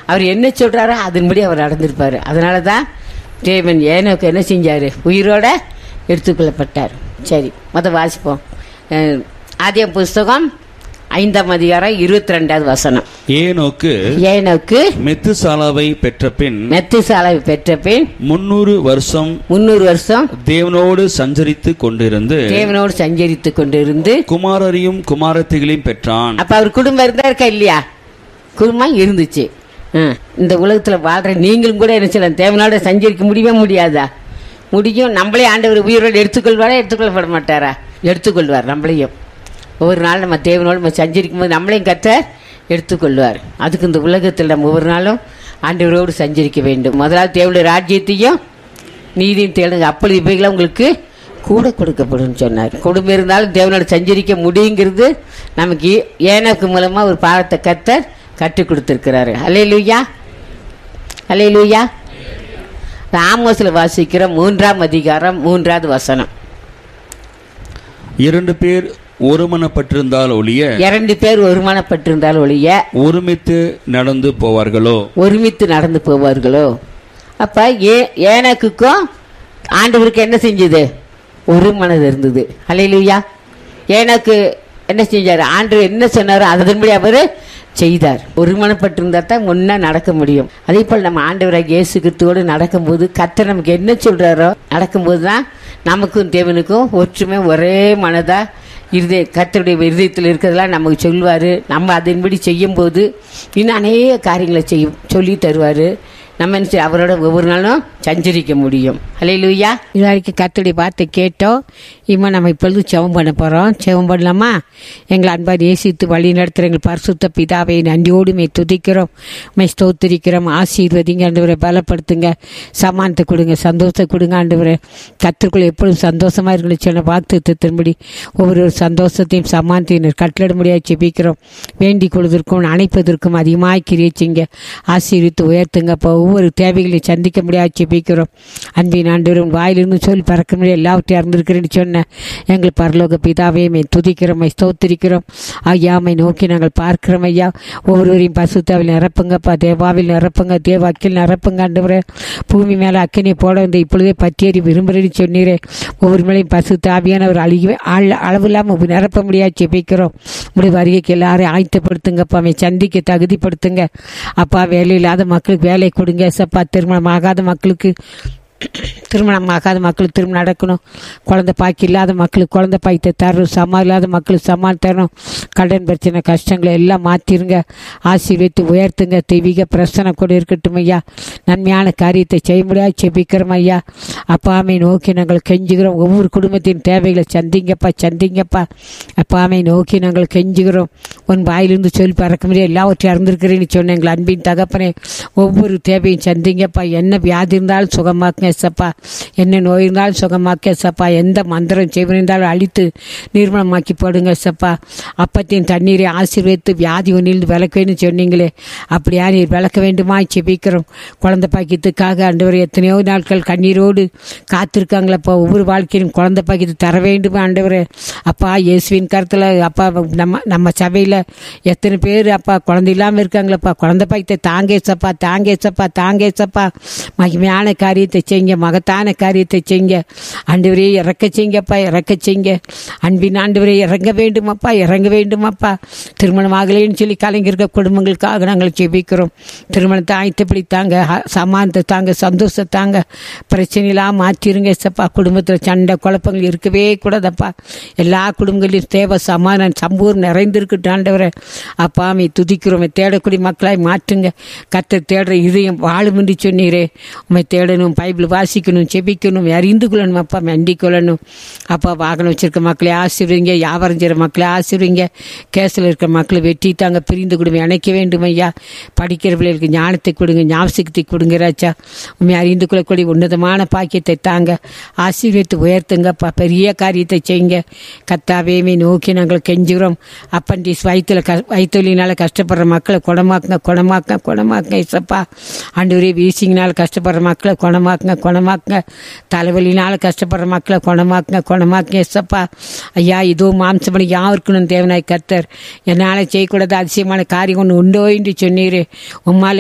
அவர் என்ன சொல்றாரோ அதன்படி அவர் நடந்திருப்பாரு அதனால தான் தேவன் ஏனோக்கு என்ன செஞ்சாரு உயிரோட எடுத்துக்கொள்ளப்பட்டார் சரி மொதல் வாசிப்போம் அஹ், ஆதிய புஸ்தகம் ஐந்தாம் அதிகாரம் இருபத்தி ரெண்டாவது வசனம் ஏனோக்கு ஏனோக்கு மெத்துசாலாவை பெற்ற பின் மெத்துசாலை பெற்ற பின் முன்னூறு வருஷம் முன்னூறு வருஷம் தேவனோடு சஞ்சரித்து கொண்டிருந்து தேவனோடு சஞ்சரித்து கொண்டிருந்து குமாரரையும் குமாரத்திகளையும் பெற்றான் அப்ப அவர் குடும்பம் இருந்தா இருக்கா இல்லையா குடும்பம் இருந்துச்சு ஆ, இந்த உலகத்துல வாழ்ற நீங்களும் கூட என்ன செய்யலாம் தேவனோட சஞ்சரிக்க முடியவே முடியாதா முடியும் நம்மளே ஆண்டவர் உயிரோடு எடுத்துக்கொள்வாரா எடுத்துக்கொள்ளப்பட மாட்டாரா எடுத்துக்கொள்வார் நம்மளையும் ஒவ்வொரு நாள் நம்ம தேவனோடு நம்ம சஞ்சரிக்கும் போது நம்மளையும் கத்த எடுத்துக்கொள்வார் அதுக்கு இந்த உலகத்தில் நம்ம ஒவ்வொரு நாளும் ஆண்டவரோடு சஞ்சரிக்க வேண்டும் முதலாவது தேவனுடைய ராஜ்யத்தையும் நீதியும் தேடுங்க அப்பொழுது இவைகளை உங்களுக்கு கூட கொடுக்கப்படும் சொன்னார் குடும்பம் இருந்தாலும் தேவனோட சஞ்சரிக்க முடியுங்கிறது நமக்கு ஏனக்கு மூலமா ஒரு பாடத்தை கத்தர் கற்றுக் கொடுத்திருக்கிறாரு அலே லூயா அலே லூயா ஆமோஸ்ல வாசிக்கிற மூன்றாம் அதிகாரம் மூன்றாவது வசனம் இரண்டு பேர் ஒருமனப்பட்டிருந்தால் ஒழிய இரண்டு பேர் ஒருமனப்பட்டிருந்தால் ஒழிய ஒருமித்து நடந்து போவார்களோ ஒருமித்து நடந்து போவார்களோ அப்ப ஏ ஏனக்குக்கும் ஆண்டவருக்கு என்ன செஞ்சது ஒரு மனது இருந்தது அலையிலுயா ஏனக்கு என்ன செஞ்சாரு ஆண்டவர் என்ன சொன்னாரோ அதன்படி அவர் செய்தார் ஒருமனப்பட்டிருந்தா தான் முன்னா நடக்க முடியும் அதே போல் நம்ம ஆண்டவராக இயேசு கிறிஸ்துவோடு நடக்கும்போது கர்த்தர் நமக்கு என்ன சொல்றாரோ நடக்கும்போது தான் நமக்கும் தேவனுக்கும் ஒற்றுமை ஒரே மனதா இருதய கர்த்தருடைய இருதயத்தில் இருக்கிறதெல்லாம் நமக்கு சொல்வார் நம்ம அதன்படி செய்யும்போது இன்னும் அநேக காரியங்களை செய்யும் சொல்லி தருவார் நம்ம என்ன செய்ய- அவரோட ஒவ்வொரு நாளும் சஞ்சரிக்க முடியும் ஹலே லூயா இது வரைக்கும் கர்த்தருடைய வார்த்தை கேட்டோம் இம்மா நம்ம இப்பொழுது செவம் பண்ண போகிறோம் செவம் பண்ணலாமா எங்களை அன்பார் ஏசித்து வழி நடத்துகிற எங்கள் பரிசுத்த பிதாவை நன்றியோடு மே துதிக்கிறோம் மே ஸ்தோத்திரிக்கிறோம் ஆசீர்வதிங்க ஆண்டவரை பலப்படுத்துங்க சமானத்தை கொடுங்க சந்தோஷத்தை கொடுங்க ஆண்டவரை கத்திற்குள் எப்பொழுதும் சந்தோஷமா இருக்கணும் சொன்ன வாக்கு திரும்படி ஒவ்வொரு சந்தோஷத்தையும் சமானத்தையும் கட்டளிட முடியாது செபிக்கிறோம் வேண்டிக் கொள்வதற்கும் அணைப்பதற்கும் அதிகமாக கிரியச்சிங்க ஆசீர்வித்து உயர்த்துங்கப்பா ஒவ்வொரு தேவைகளையும் சந்திக்க முடியாது செபிக்கிறோம் அன்பின் ஆண்டவரும் வாயிலிருந்து சொல்லி பறக்க முடியாது எல்லாவற்றையும் அறிந்திருக்கிறேன்னு சொன்ன எங்கள் பரலோக பிதாவே மை துதிக்கிறோம் மை ஸ்தோத்திரிக்கிறோம் ஐயாமை நோக்கி நாங்கள் பார்க்கிறோம் ஐயா ஒவ்வொருவரையும் பசுத்தாவில் நிரப்புங்கப்பா தேவாவில் நிரப்புங்க தேவாக்கில் நிரப்புங்க ஆண்டவரே பூமி மேலே அக்கினி போட வந்து இப்பொழுதே பத்தியறி விரும்புகிறேன்னு சொன்னீரே ஒவ்வொரு மேலையும் பசு தாவியானவர் அழிகவே ஆள் அளவு இல்லாமல் நிரப்ப முடியாது ஜெபிக்கிறோம் உடைய வருகைக்கு எல்லாரையும் ஆயத்தப்படுத்துங்கப்பா அவன் சந்திக்க தகுதிப்படுத்துங்க அப்பா வேலை இல்லாத மக்களுக்கு வேலை கொடுங்க சப்பா திருமணம் ஆகாத மக்களுக்கு திருமணம் ஆகாத மக்களுக்கு திருமணம் நடக்கணும் குழந்தை பாக்கி இல்லாத மக்களுக்கு குழந்தை பாய்த்தை தரணும் சமா இல்லாத மக்களுக்கு சமான் தரணும் கடன் பிரச்சனை கஷ்டங்களை எல்லாம் மாற்றிருங்க ஆசீர்வித்து உயர்த்துங்க தெய்வீக பிரச்சனை கூட இருக்கட்டும் ஐயா நன்மையான காரியத்தை செய்ய முடியாது செபிக்கிறோம் ஐயா அப்பாமை நோக்கி நாங்கள் கெஞ்சுகிறோம் ஒவ்வொரு குடும்பத்தின் தேவைகளை சந்திங்கப்பா சந்திங்கப்பா அப்பாமை நோக்கி நாங்கள் கெஞ்சுகிறோம் உன் வாயிலிருந்து சொல்லி பறக்க முடியாது எல்லாவற்றையும் அறிந்திருக்கிறேன்னு சொன்னேன் எங்கள் அன்பின் தகப்பனே ஒவ்வொரு தேவையும் சந்திங்கப்பா என்ன வியாதி இருந்தாலும் சுகமாக்குங்க சப்பா என்ன நோய் இருந்தாலும் சுகமாக்க சப்பா எந்த மந்திரம் செய்வன் இருந்தாலும் அழித்து நிர்மலமாக்கி போடுங்க சப்பா அப்பத்தின் தண்ணீரை ஆசீர்வதித்து வியாதி ஒன்றில் விளக்குவேன்னு சொன்னீங்களே அப்படியா நீர் விளக்க வேண்டுமா செபிக்கிறோம் குழந்தை பாக்கியத்துக்காக ஆண்டவர் எத்தனையோ நாட்கள் கண்ணீரோடு காத்திருக்காங்களப்பா ஒவ்வொரு வாழ்க்கையிலும் குழந்தை பாக்கியத்தை தர வேண்டும் ஆண்டவரே அப்பா இயேசுவின் கருத்தில் அப்பா நம்ம நம்ம சபையில் எத்தனை பேர் அப்பா குழந்தை இல்லாமல் இருக்காங்களப்பா குழந்தை பாக்கியத்தை தாங்கேசப்பா தாங்கேசப்பா தாங்கேசப்பா மகிமையான காரியத்தை செய்யுங்க மகத்தான காரியத்தை செய்யுங்க ஆண்டவரே இறக்க செய்யுங்கப்பா இறக்க செய்யுங்க அன்பின் ஆண்டவரே இறங்க வேண்டுமப்பா இறங்க வேண்டுமப்பா திருமணம் ஆகலைன்னு சொல்லி கலைஞர்க குடும்பங்களுக்காக நாங்கள் ஜெபிக்கிறோம் திருமணத்தை ஆயத்தப்படி தாங்க ஹ- சமானத்தை தாங்க சந்தோஷத்தை தாங்க பிரச்சனை இல்லாமல் மாற்றிருங்க சப்பா குடும்பத்தில் சண்டை குழப்பங்கள் இருக்கவே கூடாதப்பா எல்லா குடும்பங்களிலும் தேவை சமாதானம் சம்பூர் நிறைந்திருக்கட்டும் ஆண்டவரே அப்பா மே துதிக்கிறோம் உம்மை தேடக்கூடிய மக்களாய் மாற்றுங்க கத்த தேடுற இதயம் வாழுமின்றி சொன்னீரே உண்மை தேடணும் பைபிள் வாசிக்கணும் செபிக்கணும் அறிந்து கொள்ளணும் அப்பா மண்டி கொள்ளணும் அப்பா வாகனம் வச்சிருக்க மக்களை ஆசீர்வதிங்க வியாபாரம் செய்கிற மக்களை ஆசீர்வதிங்க கேஸில் இருக்கிற மக்களை வெட்டி தாங்க பிரிந்து கொடுங்க இணைக்க வேண்டும் ஐயா படிக்கிற பிள்ளைகளுக்கு ஞானத்தை கொடுங்க ஞாபகத்தை கொடுங்க ராஜா உண்மை அறிந்து கொள்ளக்கூடிய உன்னதமான பாக்கியத்தை தாங்க ஆசீர்வதித்து உயர்த்துங்கப்பா பெரிய காரியத்தை செய்யுங்க கத்தாவேமே நோக்கி நாங்கள் கெஞ்சுகிறோம் அப்பண்டிஸ் வயிற்றுல க வயிற்றுலினால கஷ்டப்படுற மக்களை குணமாக்குங்க குணமாக்குங்க குணமாக்குங்க இசப்பா ஆண்டவரே வீசிங்கனால கஷ்டப்படுற மக்களை குணமாக்குங்க குணமாக்குங்க தலைவலினால கஷ்டப்படுற மக்களை குணமாக்குங்க குணமாக்குங்க இசப்பா ஐயா இதோ மாம்சமணி யாருக்கணும் தேவனாய் கர்த்தர் என்னால் செய்யக்கூடாத அதிசயமான காரியம் ஒன்று உண்டோ என்று சொன்னீர் உம்மால்